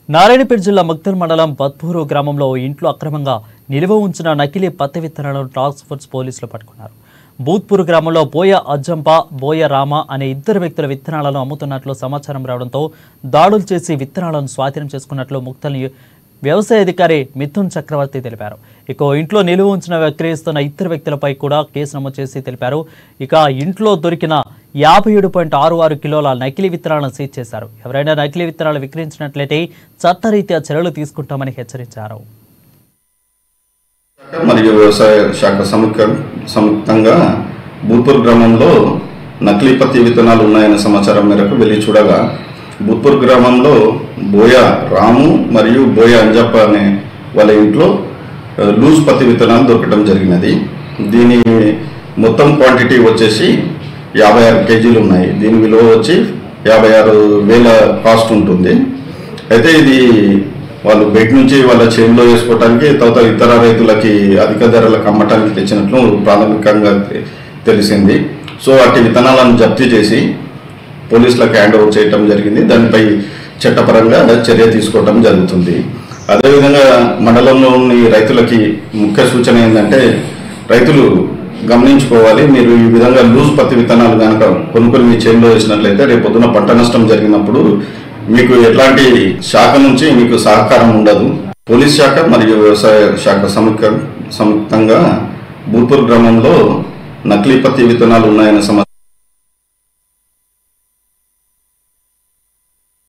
నారాయణపేట జిల్లా మక్తల్ మండలం బత్పూరు గ్రామంలో ఓ ఇంట్లో అక్రమంగా నిల్వ ఉంచిన నకిలీ పత్తి విత్తనాలను టాస్క్ ఫోర్స్ పోలీసులు పట్టుకున్నారు బూత్పూర్ గ్రామంలో బోయ అజ్జంప బోయ రామ అనే ఇద్దరు వ్యక్తుల విత్తనాలను అమ్ముతున్నట్లు సమాచారం రావడంతో దాడులు చేసి విత్తనాలను స్వాధీనం చేసుకున్నట్లు ముక్తల్ నియో- వ్యవసాయ అధికారి మిథున్ చక్రవర్తి తెలిపారు ఇక ఓ ఇంట్లో నిలువ ఉంచిన విక్రయిస్తున్న ఇద్దరు వ్యక్తులపై కూడా కేసు నమోదు చేసి తెలిపారు ఇక ఇంట్లో దొరికిన యాభై ఏడు పాయింట్ ఆరు ఆరు కిలోల నకిలీ విత్తనాలను సీజ్ చేశారు ఎవరైనా నకిలీ విత్తనాలు విక్రయించినట్లయితే చట్టరీత్యా చర్యలు తీసుకుంటామని హెచ్చరించారు మరియు వ్యవసాయ శాఖ సముఖ సంయుక్తంగా బూత్పూర్ గ్రామంలో నకిలీ పత్తి విత్తనాలు ఉన్నాయన్న సమాచారం మేరకు వెళ్ళి చూడగా బూత్పూర్ గ్రామంలో బోయ రాము మరియు బోయ అంజప్ప అనే వాళ్ళ ఇంట్లో ఆ, లూజ్ పత్తి విత్తనాలు దొరకడం జరిగినది దీని మొత్తం క్వాంటిటీ వచ్చేసి యాభై ఆరు కేజీలు ఉన్నాయి దీని విలువ వచ్చి యాభై ఆరు వేల కాస్ట్ ఉంటుంది అయితే ఇది వాళ్ళు బయట నుంచి వాళ్ళ చేనులో వేసుకోవటానికి తర్వాత ఇతర రైతులకి అధిక ధరలకు అమ్మటానికి తెచ్చినట్లు ప్రాథమికంగా తె- తెలిసింది సో అట్టి విత్తనాలను జప్తీ చేసి పోలీసులకు హ్యాండ్ ఓవర్ చేయటం జరిగింది దానిపై చట్టపరంగా చర్య తీసుకోవటం జరుగుతుంది అదేవిధంగా మండలంలోని రైతులకి ముఖ్య సూచన ఏంటంటే రైతులు గమనించుకోవాలి మీరు ఈ విధంగా లూజ్ పత్తి విత్తనాలు కనుక కొనుక్కొని మీ చేనులో వేసినట్లయితే రేపు పొద్దున పంట నష్టం జరిగినప్పుడు మీకు ఎట్లాంటి శాఖ నుంచి మీకు సహకారం ఉండదు పోలీస్ శాఖ మరియు వ్యవసాయ శాఖ సముఖ సంయుక్తంగా బూత్పూర్ గ్రామంలో నకిలీ పత్తి విత్తనాలు ఉన్నాయన్న సమాచారం